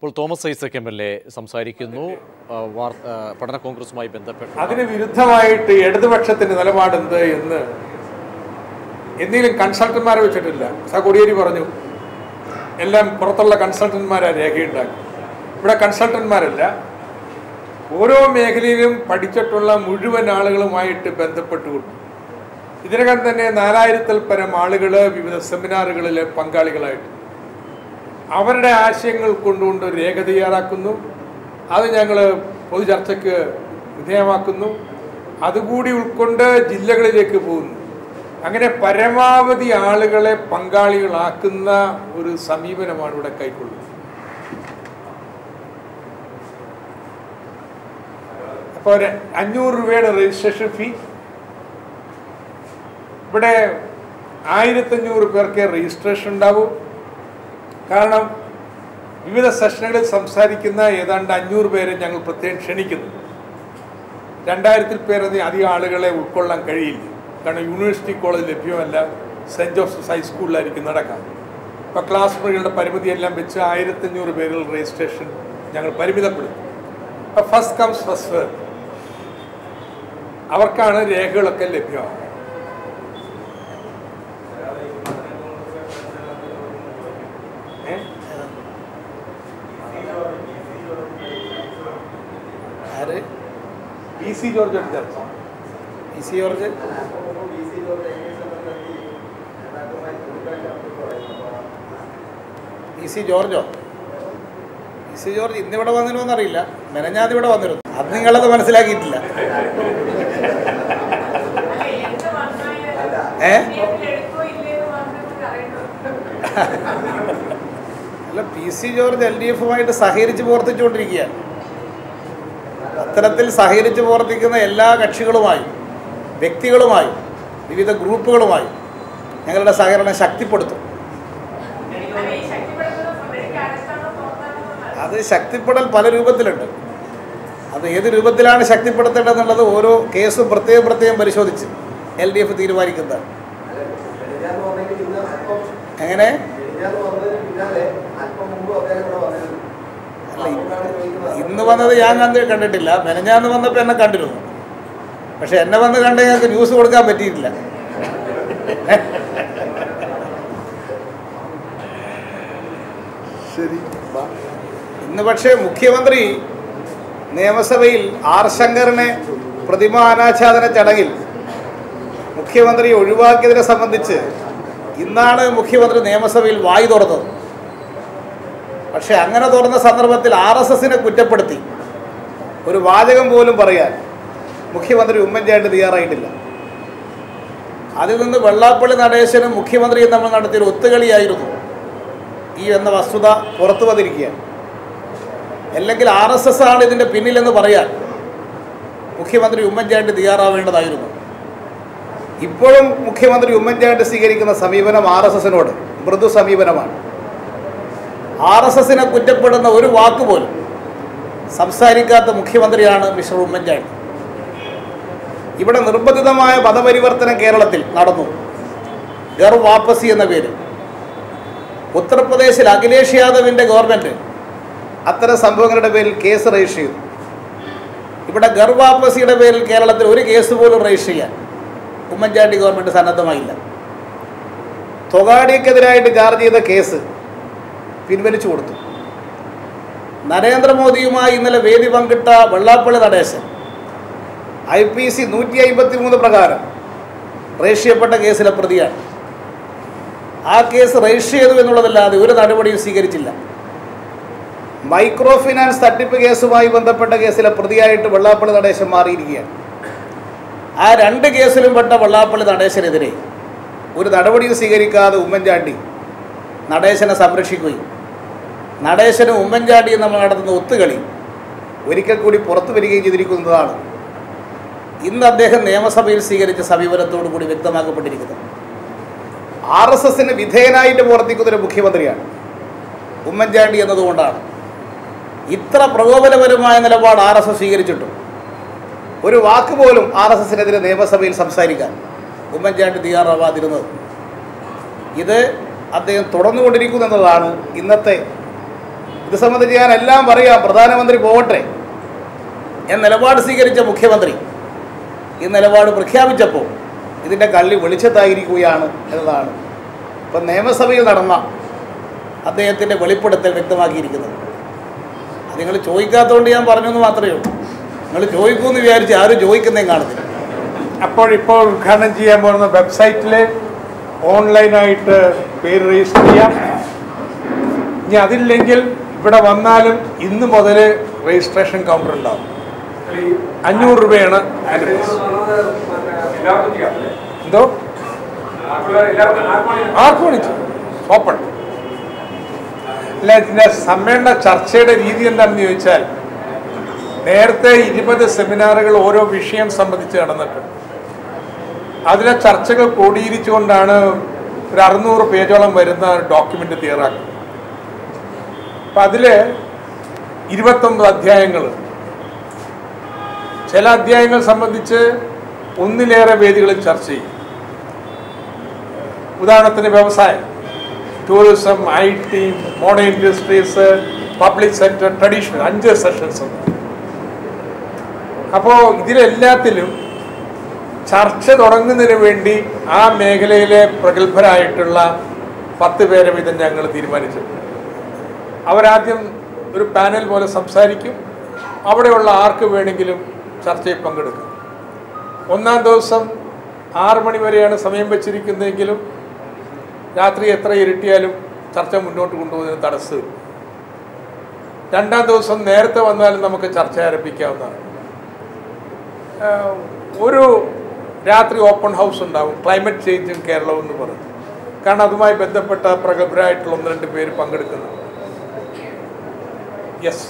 ഇപ്പോൾ Thomas Isaac M L A സംസാരിക്കുന്നു ആ, വാർ- ആ, പഠന കോൺഗ്രസുമായി ബന്ധപ്പെട്ട് അതിന് വിരുദ്ധമായിട്ട് ഇടതുപക്ഷത്തിന്റെ നിലപാടെന്ത് എന്ന് എന്തെങ്കിലും കൺസൾട്ടന്മാരെ വെച്ചിട്ടില്ല സാ കൊടിയേരി പറഞ്ഞു എല്ലാം പുറത്തുള്ള കൺസൾട്ടന്മാരാ രേഖയുണ്ടാക്കി ഇവിടെ കൺസൾട്ടന്മാരല്ല ഓരോ മേഖലയിലും പഠിച്ചിട്ടുള്ള മുഴുവൻ ആളുകളുമായിട്ട് ബന്ധപ്പെട്ടുകൊണ്ട് ഇതിനകം തന്നെ നാലായിരത്തിൽ പരം ആളുകൾ വിവിധ സെമിനാറുകളിൽ പങ്കാളികളായിട്ട് അവരുടെ ആശയങ്ങൾ കൊണ്ടുകൊണ്ട് ഒരു രേഖ തയ്യാറാക്കുന്നു അത് ഞങ്ങൾ പൊതുചർച്ചയ്ക്ക് വിധേയമാക്കുന്നു അതുകൂടി ഉൾക്കൊണ്ട് ജില്ലകളിലേക്ക് പോകുന്നു അങ്ങനെ പരമാവധി ആളുകളെ പങ്കാളികളാക്കുന്ന ഒരു സമീപനമാണ് ഇവിടെ കൈക്കൊള്ളുന്നത് അപ്പോൾ ഒരു അഞ്ഞൂറ് രൂപയുടെ രജിസ്ട്രേഷൻ ഫീ ഇവിടെ ആയിരത്തഞ്ഞൂറ് പേർക്ക് രജിസ്ട്രേഷൻ ഉണ്ടാവും കാരണം വിവിധ സെഷനുകളിൽ സംസാരിക്കുന്ന ഏതാണ്ട് അഞ്ഞൂറ് പേരെ ഞങ്ങൾ പ്രത്യേകം ക്ഷണിക്കുന്നു രണ്ടായിരത്തിൽ പേരതി അധികം ആളുകളെ ഉൾക്കൊള്ളാൻ കഴിയില്ല കാരണം യൂണിവേഴ്സിറ്റി കോളേജ് ലഭ്യമല്ല സെൻറ് ജോസഫ്സ് ഹൈസ്കൂളിലായിരിക്കും നടക്കാം അപ്പോൾ ക്ലാസ് മുറികളുടെ പരിമിതി എല്ലാം വെച്ച് ആയിരത്തഞ്ഞൂറ് പേരിൽ രജിസ്ട്രേഷൻ ഞങ്ങൾ പരിമിതപ്പെടുത്തും അപ്പോൾ ഫസ്റ്റ് കംസ് ഫസ്റ്റ് അവർക്കാണ് രേഖകളൊക്കെ ലഭ്യമാകുന്നത് ഏ? ആര് പി സി ജോർജ് ചർച്ച P C George P C ജോർജോ പി സി ജോർജ് ഇന്നിവിടെ വന്നിരുന്നോ അറിയില്ല മെനഞ്ഞാതി ഇവിടെ വന്നിരുന്നു അത് നിങ്ങളത് മനസ്സിലാക്കിയിട്ടില്ല ഏ അല്ല P C George L D എഫുമായിട്ട് സഹകരിച്ച് പ്രവർത്തിച്ചുകൊണ്ടിരിക്കുകയാണ് അത്തരത്തിൽ സഹകരിച്ച് പ്രവർത്തിക്കുന്ന എല്ലാ കക്ഷികളുമായും വ്യക്തികളുമായും വിവിധ ഗ്രൂപ്പുകളുമായും ഞങ്ങളുടെ സഹകരണം ശക്തിപ്പെടുത്തും അത് ശക്തിപ്പെടൽ പല രൂപത്തിലുണ്ട് അത് ഏത് രൂപത്തിലാണ് ശക്തിപ്പെടുത്തേണ്ടതെന്നുള്ളത് ഓരോ കേസും പ്രത്യേകം പ്രത്യേകം പരിശോധിച്ച് എൽ ഡി എഫ് തീരുമാനിക്കുന്നതാണ് എങ്ങനെ അല്ല ഇന്ന് വന്നത് ഞാൻ കണ്ട് കണ്ടിട്ടില്ല മെനഞ്ഞാന്ന് വന്നപ്പോൾ എന്നെ കണ്ടിരുന്നു പക്ഷെ എന്നെ വന്ന് കണ്ട് ഞങ്ങൾക്ക് ന്യൂസ് കൊടുക്കാൻ പറ്റിയിട്ടില്ല ശരി ഇന്ന് പക്ഷേ മുഖ്യമന്ത്രി നിയമസഭയിൽ ആർ ശങ്കറിനെ പ്രതിമ അനാച്ഛാദന ചടങ്ങിൽ മുഖ്യമന്ത്രി ഒഴിവാക്കിയതിനെ സംബന്ധിച്ച് ഇന്നാണ് മുഖ്യമന്ത്രി നിയമസഭയിൽ വായി തുറന്നത് പക്ഷേ അങ്ങനെ തുറന്ന സന്ദർഭത്തിൽ ആർ എസ് എസിനെ കുറ്റപ്പെടുത്തി ഒരു വാചകം പോലും പറയാൻ മുഖ്യമന്ത്രി ഉമ്മൻചാണ്ടി തയ്യാറായിട്ടില്ല അതിൽ നിന്ന് വെള്ളാപ്പള്ളി നടേശനും മുഖ്യമന്ത്രിയും നമ്മൾ നടത്തിയൊരു ഒത്തുകളിയായിരുന്നു ഈ എന്ന വസ്തുത പുറത്തു വന്നിരിക്കുകയാണ് അല്ലെങ്കിൽ ആർ എസ് എസ് ആണ് ഇതിൻ്റെ പിന്നിലെന്ന് പറയാൻ മുഖ്യമന്ത്രി ഉമ്മൻചാണ്ടി തയ്യാറാവേണ്ടതായിരുന്നു ഇപ്പോഴും മുഖ്യമന്ത്രി ഉമ്മൻചാണ്ടി സ്വീകരിക്കുന്ന സമീപനം ആർ എസ് എസിനോട് മൃദു സമീപനമാണ് ആർ എസ് എസിനെ കുറ്റപ്പെടുന്ന ഒരു വാക്ക് പോലും സംസാരിക്കാത്ത മുഖ്യമന്ത്രിയാണ് മിസ്റ്റർ ഉമ്മൻചാണ്ടി ഇവിടെ നിർബന്ധിതമായ പദപരിവർത്തനം കേരളത്തിൽ നടന്നു ഗർ വാപ്പസി എന്ന പേര് ഉത്തർപ്രദേശിൽ അഖിലേഷ് യാദവിൻ്റെ ഗവൺമെൻറ് അത്തരം സംഭവങ്ങളുടെ പേരിൽ കേസ് രജിസ്റ്റർ ചെയ്തു ഇവിടെ ഗർവാപ്പസിയുടെ പേരിൽ കേരളത്തിൽ ഒരു കേസ് പോലും രജിസ്റ്റർ ചെയ്യാൻ ഉമ്മൻചാണ്ടി ഗവൺമെൻറ് സന്നദ്ധമായില്ല തൊഗാഡിയക്കെതിരായിട്ട് ചാർജ് ചെയ്ത കേസ് പിൻവലിച്ചു കൊടുത്തു നരേന്ദ്രമോദിയുമായി ഇന്നലെ വേദി പങ്കിട്ട Vellappally Natesan I P C നൂറ്റി അമ്പത്തി മൂന്ന് പ്രകാരം രജിസ്റ്റർ ചെയ്യപ്പെട്ട കേസിലെ പ്രതിയാണ് ആ കേസ് രജിസ്റ്റർ ചെയ്തു എന്നുള്ളതല്ലാതെ ഒരു നടപടിയും സ്വീകരിച്ചില്ല മൈക്രോ ഫിനാൻസ് തട്ടിപ്പ് കേസുമായി ബന്ധപ്പെട്ട കേസിലെ പ്രതിയായിട്ട് വെള്ളാപ്പള്ളി നടേശൻ മാറിയിരിക്കുകയാണ് ആ രണ്ട് കേസിലും പെട്ട വെള്ളാപ്പള്ളി നടേശനെതിരെ ഒരു നടപടിയും സ്വീകരിക്കാതെ ഉമ്മൻചാണ്ടി നടേശനെ സംരക്ഷിക്കുകയും നടേശനും ഉമ്മൻചാണ്ടിയും നമ്മൾ നടത്തുന്ന ഒത്തുകളി ഒരിക്കൽ കൂടി പുറത്തു വരികയും ചെയ്തിരിക്കുന്നതാണ് ഇന്ന് അദ്ദേഹം നിയമസഭയിൽ സ്വീകരിച്ച സമീപനത്തോടു കൂടി വ്യക്തമാക്കപ്പെട്ടിരിക്കുന്നത് ആർ എസ് എസിന് വിധേയനായിട്ട് പ്രവർത്തിക്കുന്ന ഒരു മുഖ്യമന്ത്രിയാണ് ഉമ്മൻചാണ്ടി എന്നതുകൊണ്ടാണ് ഇത്ര പ്രകോപനപരമായ നിലപാട് ആർ എസ് എസ് സ്വീകരിച്ചിട്ടും ഒരു വാക്ക് പോലും ആർ എസ് എസിനെതിരെ നിയമസഭയിൽ സംസാരിക്കാൻ ഉമ്മൻചാണ്ടി തയ്യാറാവാതിരുന്നത് ഇത് അദ്ദേഹം തുടർന്നുകൊണ്ടിരിക്കുന്നു എന്നതാണ് ഇന്നത്തെ ഇത് സംബന്ധിച്ച് ഞാൻ എല്ലാം പറയാം പ്രധാനമന്ത്രി പോകട്ടെ ഞാൻ നിലപാട് സ്വീകരിച്ച മുഖ്യമന്ത്രി ഈ നിലപാട് പ്രഖ്യാപിച്ചപ്പോൾ ഇതിൻ്റെ കള്ളി വെളിച്ചത്തായിരിക്കുകയാണ് എന്നതാണ് ഇപ്പം നിയമസഭയിൽ നടന്ന അദ്ദേഹത്തിൻ്റെ വെളിപ്പെടുത്തൽ വ്യക്തമാക്കിയിരിക്കുന്നത് അത് നിങ്ങൾ ചോദിക്കാത്തതുകൊണ്ട് ഞാൻ പറഞ്ഞു എന്ന് മാത്രമേ ഉള്ളൂ നിങ്ങൾ ചോദിക്കുമെന്ന് വിചാരിച്ച് ആരും ചോദിക്കുന്നതും കാണുന്നില്ല അപ്പോൾ ഇപ്പോൾ ഉദ്ഘാടനം ചെയ്യാൻ പോകുന്ന വെബ്സൈറ്റിൽ ഓൺലൈനായിട്ട് പേര് രജിസ്റ്റർ ചെയ്യാം ഇനി അതില്ലെങ്കിൽ ഇവിടെ വന്നാലും ഇന്ന് മുതൽ രജിസ്ട്രേഷൻ കൗണ്ടർ ഉണ്ടാവും അഞ്ഞൂറ് രൂപയാണ് അതിന്റെ ഫീസ്. എന്തോ ആർക്കും വിളിച്ചു ഓപ്പൺ അല്ല ഇതിന്റെ സമ്മേളന ചർച്ചയുടെ രീതി എന്താണെന്ന് ചോദിച്ചാൽ നേരത്തെ ഇരുപത് സെമിനാറുകൾ ഓരോ വിഷയം സംബന്ധിച്ച് നടന്നിട്ടുണ്ട് അതിലെ ചർച്ചകൾ ക്രോഡീകരിച്ചുകൊണ്ടാണ് ഒരു അറുന്നൂറ് പേജോളം വരുന്ന ഡോക്യുമെന്റ് തയ്യാറാക്കുന്നത് അപ്പൊ അതില് ഇരുപത്തൊമ്പത് അധ്യായങ്ങൾ ചില അധ്യായങ്ങൾ സംബന്ധിച്ച് ഒന്നിലേറെ വേദികളിൽ ചർച്ച ചെയ്യും ഉദാഹരണത്തിന് വ്യവസായം tourism I T modern industries public sector traditional അഞ്ച് സെഷൻസ് ഉണ്ട് അപ്പോൾ ഇതിലെല്ലാത്തിലും ചർച്ച തുടങ്ങുന്നതിന് വേണ്ടി ആ മേഖലയിലെ പ്രഗത്ഭരായിട്ടുള്ള പത്ത് പേരെ വീതം ഞങ്ങൾ തീരുമാനിച്ചു അവരാദ്യം ഒരു പാനൽ പോലെ സംസാരിക്കും അവിടെയുള്ള ആർക്ക് വേണമെങ്കിലും ചർച്ചയിൽ പങ്കെടുക്കാം ഒന്നാം ദിവസം ആറ് മണി വരെയാണ് സമയം വെച്ചിരിക്കുന്നതെങ്കിലും രാത്രി എത്ര ഇരുട്ടിയാലും ചർച്ച മുന്നോട്ട് കൊണ്ടുപോകുന്നതിന് തടസ്സമില്ല രണ്ടാം ദിവസം നേരത്തെ വന്നാലും നമുക്ക് ചർച്ച ആരംഭിക്കാവുന്നതാണ് ആഹ് ഒരു രാത്രി ഓപ്പൺ ഹൗസ് ഉണ്ടാവും ക്ലൈമറ്റ് ചേഞ്ചും കേരളവും എന്ന് പറയും കാരണം അതുമായി ബന്ധപ്പെട്ട പ്രഗത്ഭരായിട്ടുള്ള ഒന്ന് രണ്ട് പേര് പങ്കെടുക്കുന്നു യെസ്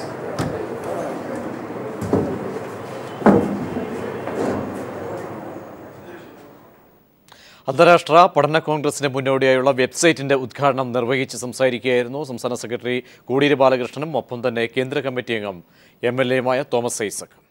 അന്താരാഷ്ട്ര പഠന കോൺഗ്രസിന് മുന്നോടിയായുള്ള വെബ്സൈറ്റിന്റെ ഉദ്ഘാടനം നിർവഹിച്ച് സംസാരിക്കുകയായിരുന്നു സംസ്ഥാന സെക്രട്ടറി കോടിയേരി ബാലകൃഷ്ണനും ഒപ്പം തന്നെ കേന്ദ്ര കമ്മിറ്റി അംഗം എം എൽ എയുമായ തോമസ് ഐസക്